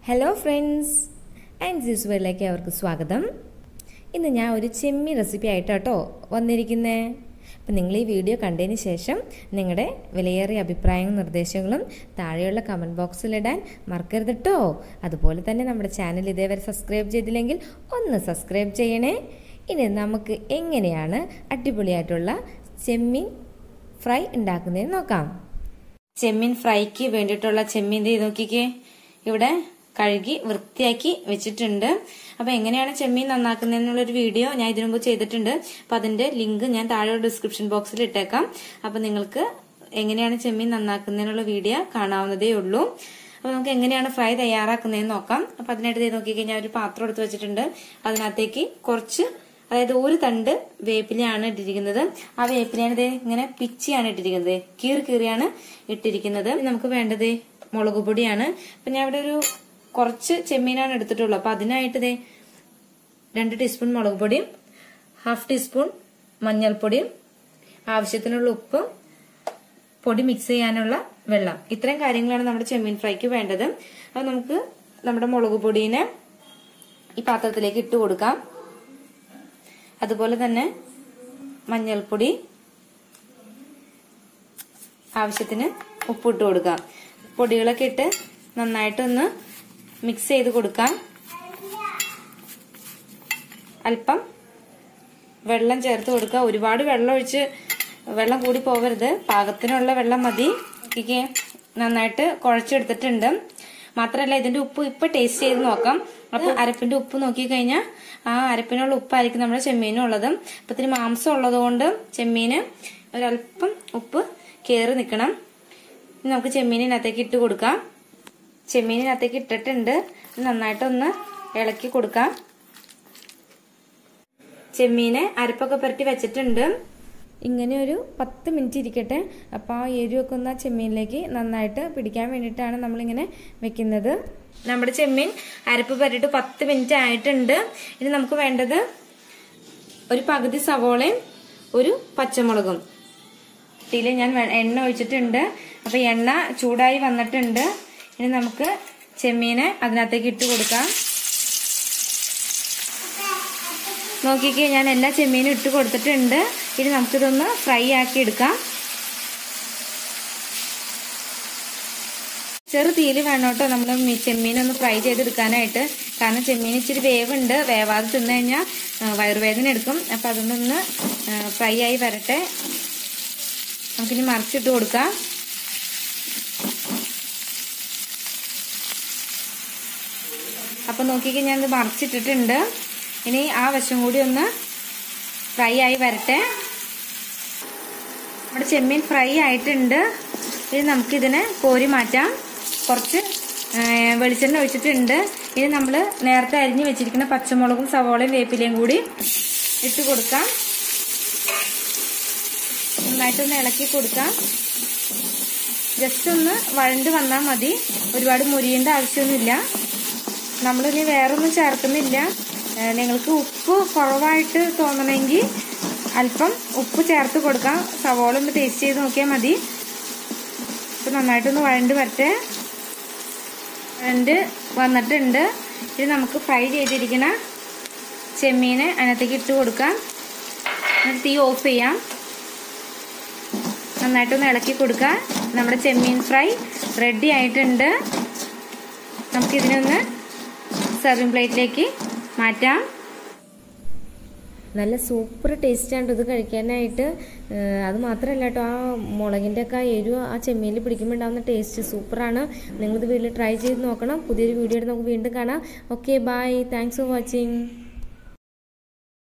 hello friends and juice വേളിലേക്ക് അവർക്ക് സ്വാഗതം ഇന്ന് ഞാൻ ഒരു ചെമ്മീൻ റെസിപ്പി ആയിട്ടാട്ടോ വന്നിരിക്കുന്നത് അപ്പം നിങ്ങൾ ഈ വീഡിയോ കണ്ടതിന് ശേഷം നിങ്ങളുടെ വിലയേറിയ അഭിപ്രായങ്ങളും നിർദ്ദേശങ്ങളും താഴെയുള്ള കമൻറ്റ് ബോക്സിലിടാൻ മറക്കരുത് കേട്ടോ അതുപോലെ തന്നെ നമ്മുടെ ചാനൽ ഇതേവരെ സബ്സ്ക്രൈബ് ചെയ്തില്ലെങ്കിൽ ഒന്ന് സബ്സ്ക്രൈബ് ചെയ്യണേ ഇനി നമുക്ക് എങ്ങനെയാണ് അടിപൊളിയായിട്ടുള്ള ചെമ്മീൻ ഫ്രൈ ഉണ്ടാക്കുന്നതെന്ന് നോക്കാം ചെമ്മീൻ ഫ്രൈക്ക് വേണ്ടിയിട്ടുള്ള ചെമ്മീൻ ദേ നോക്കിക്കേ ഇവിടെ കഴുകി വൃത്തിയാക്കി വെച്ചിട്ടുണ്ട് അപ്പൊ എങ്ങനെയാണ് ചെമ്മീൻ നന്നാക്കുന്നതെന്നുള്ളൊരു വീഡിയോ ഞാൻ ഇതിനു മുമ്പ് ചെയ്തിട്ടുണ്ട് അപ്പൊ അതിന്റെ ലിങ്ക് ഞാൻ താഴെ ഡിസ്ക്രിപ്ഷൻ ബോക്സിൽ ഇട്ടേക്കാം അപ്പൊ നിങ്ങൾക്ക് എങ്ങനെയാണ് ചെമ്മീൻ നന്നാക്കുന്നതിനുള്ള വീഡിയോ കാണാവുന്നതേ ഉള്ളൂ അപ്പൊ നമുക്ക് എങ്ങനെയാണ് ഫ്രൈ തയ്യാറാക്കുന്നതെന്ന് നോക്കാം അപ്പൊ അതിനായിട്ട് ദേ നോക്കിക്കഴിഞ്ഞാൽ ഒരു പാത്രം എടുത്ത് വെച്ചിട്ടുണ്ട് അതിനകത്തേക്ക് കുറച്ച് അതായത് ഒരു തണ്ട് വേപ്പിലയാണ് ഇട്ടിരിക്കുന്നത് ആ വേപ്പിലയാണ് ഇത് ഇങ്ങനെ പിച്ചിയാണ് ഇട്ടിരിക്കുന്നത് കീറി കീറിയാണ് ഇട്ടിരിക്കുന്നത് നമുക്ക് വേണ്ടത് മുളക് പൊടിയാണ് അപ്പൊ ഞാൻ ഇവിടെ ഒരു കുറച്ച് ചെമ്മീനാണ് എടുത്തിട്ടുള്ളൂ അപ്പൊ അതിനായിട്ട് ഇതേ രണ്ട് ടീസ്പൂൺ മുളക് പൊടിയും ഹാഫ് ടീസ്പൂൺ മഞ്ഞൾപ്പൊടിയും ആവശ്യത്തിനുള്ള ഉപ്പും പൊടി മിക്സ് ചെയ്യാനുള്ള വെള്ളം ഇത്രയും കാര്യങ്ങളാണ് നമ്മുടെ ചെമ്മീൻ ഫ്രൈക്ക് വേണ്ടത് അത് നമുക്ക് നമ്മുടെ മുളക് പൊടീനെ ഈ പാത്രത്തിലേക്ക് ഇട്ട് കൊടുക്കാം അതുപോലെ തന്നെ മഞ്ഞൾപ്പൊടി ആവശ്യത്തിന് ഉപ്പിട്ട് കൊടുക്കാം പൊടികളൊക്കെ ഇട്ട് നന്നായിട്ടൊന്ന് മിക്സ് ചെയ്ത് കൊടുക്കാം അല്പം വെള്ളം ചേർത്ത് കൊടുക്കുക ഒരുപാട് വെള്ളം ഒഴിച്ച് വെള്ളം കൂടി പോകരുത് പാകത്തിനുള്ള വെള്ളം മതി നോക്കിക്കേ നന്നായിട്ട് കുഴച്ചെടുത്തിട്ടുണ്ട് മാത്രമല്ല ഇതിന്റെ ഉപ്പ് ഇപ്പൊ ടേസ്റ്റ് ചെയ്ത് നോക്കാം അപ്പൊ അരപ്പിന്റെ ഉപ്പ് നോക്കി കഴിഞ്ഞാൽ ആ അരപ്പിനുള്ള ഉപ്പായിരിക്കും നമ്മുടെ ചെമ്മീനുള്ളത് അപ്പൊ ഇത്തിരി മാംസം ഉള്ളത് കൊണ്ട് ചെമ്മീന് ഒരല്പം ഉപ്പ് കയറി നിൽക്കണം നമുക്ക് ചെമ്മീനിനകത്തേക്ക് ഇട്ട് കൊടുക്കാം ചെമ്മീനിനകത്തേക്ക് ഇട്ടിട്ടുണ്ട് നന്നായിട്ടൊന്ന് ഇളക്കി കൊടുക്കാം ചെമ്മീന് അരപ്പൊക്കെ പുരട്ടി വെച്ചിട്ടുണ്ട് ഇങ്ങനെ ഒരു പത്ത് മിനിറ്റ് ഇരിക്കട്ടെ അപ്പോൾ ആ എരിവൊക്കെ ഒന്ന് ആ ചെമ്മീനിലേക്ക് നന്നായിട്ട് പിടിക്കാൻ വേണ്ടിയിട്ടാണ് നമ്മളിങ്ങനെ വെക്കുന്നത് നമ്മുടെ ചെമ്മീൻ അരപ്പ് പുരട്ടിട്ട് പത്ത് മിനിറ്റ് ആയിട്ടുണ്ട് ഇനി നമുക്ക് വേണ്ടത് ഒരു പകുതി സവോളയും ഒരു പച്ചമുളകും ഇതിൽ ഞാൻ എണ്ണ ഒഴിച്ചിട്ടുണ്ട് അപ്പോൾ എണ്ണ ചൂടായി വന്നിട്ടുണ്ട് ഇനി നമുക്ക് ചെമ്മീനെ അതിനകത്തേക്ക് ഇട്ട് കൊടുക്കാം നോക്കിക്കേ ഞാൻ എല്ലാ ചെമ്മീനും ഇട്ട് കൊടുത്തിട്ടുണ്ട് ഇനി നമുക്കിതൊന്ന് ഫ്രൈ ആക്കി എടുക്കാം ചെറു തീയിൽ വേണം കേട്ടോ നമ്മൾ ചെമ്മീനൊന്ന് ഫ്രൈ ചെയ്തെടുക്കാനായിട്ട് കാരണം ചെമ്മീൻ ഇച്ചിരി വേവുണ്ട് വേവാതെ തിന്നു കഴിഞ്ഞാൽ വയറുവേദന എടുക്കും അപ്പം അതൊന്നൊന്ന് ഫ്രൈ ആയി വരട്ടെ നമുക്കിനി മറിച്ചിട്ട് കൊടുക്കാം അപ്പം നോക്കിക്കേ ഞാനിത് മറിച്ചിട്ടിട്ടുണ്ട് ഇനി ആ വശം കൂടി ഒന്ന് ഫ്രൈ ആയി വരട്ടെ നമ്മുടെ ചെമ്മീൻ ഫ്രൈ ആയിട്ടുണ്ട് ഇനി നമുക്കിതിനെ കോരി മാറ്റാം കുറച്ച് വെളിച്ചെണ്ണ ഒഴിച്ചിട്ടുണ്ട് ഇനി നമ്മൾ നേരത്തെ അരിഞ്ഞ് വെച്ചിരിക്കുന്ന പച്ചമുളകും സവോളയും വേപ്പിലയും കൂടി ഇട്ട് കൊടുക്കാം നന്നായിട്ടൊന്ന് ഇളക്കി കൊടുക്കാം ജസ്റ്റ് ഒന്ന് വഴണ്ട് വന്നാൽ മതി ഒരുപാട് മുരിയേണ്ട ആവശ്യമൊന്നുമില്ല നമ്മളിനി വേറൊന്നും ചേർക്കുന്നില്ല നിങ്ങൾക്ക് ഉപ്പ് കുറവായിട്ട് തോന്നണമെങ്കിൽ അല്പം ഉപ്പ് ചേർത്ത് കൊടുക്കാം സവോള ഒന്ന് ടേസ്റ്റ് ചെയ്ത് നോക്കിയാൽ മതി ഇപ്പം നന്നായിട്ടൊന്ന് വഴണ്ട് വരട്ടെ വഴണ്ട് വന്നിട്ടുണ്ട് ഇത് നമുക്ക് ഫ്രൈ ചെയ്തിരിക്കുന്ന ചെമ്മീനെ അതിനകത്തേക്ക് ഇട്ട് കൊടുക്കാം എന്നിട്ട് തീ ഓഫ് ചെയ്യാം നന്നായിട്ടൊന്ന് ഇളക്കി കൊടുക്കുക നമ്മുടെ ചെമ്മീൻ ഫ്രൈ റെഡി ആയിട്ടുണ്ട് നമുക്കിതിനൊന്ന് സെർവിങ് പ്ലേറ്റിലേക്ക് മാറ്റാം നല്ല സൂപ്പർ ടേസ്റ്റാണ് ഇത് കഴിക്കാനായിട്ട് അത് മാത്രമല്ല കേട്ടോ ആ മുളകിൻ്റെ ഒക്കെ ആ എരിവ് ആ ചെമ്മീനിൽ പിടിക്കുമ്പോൾ ഉണ്ടാകുന്ന ടേസ്റ്റ് സൂപ്പറാണ് നിങ്ങളിത് വീട്ടിൽ ട്രൈ ചെയ്ത് നോക്കണം പുതിയൊരു വീഡിയോ നമുക്ക് വീണ്ടും കാണാം okay bye thanks for watching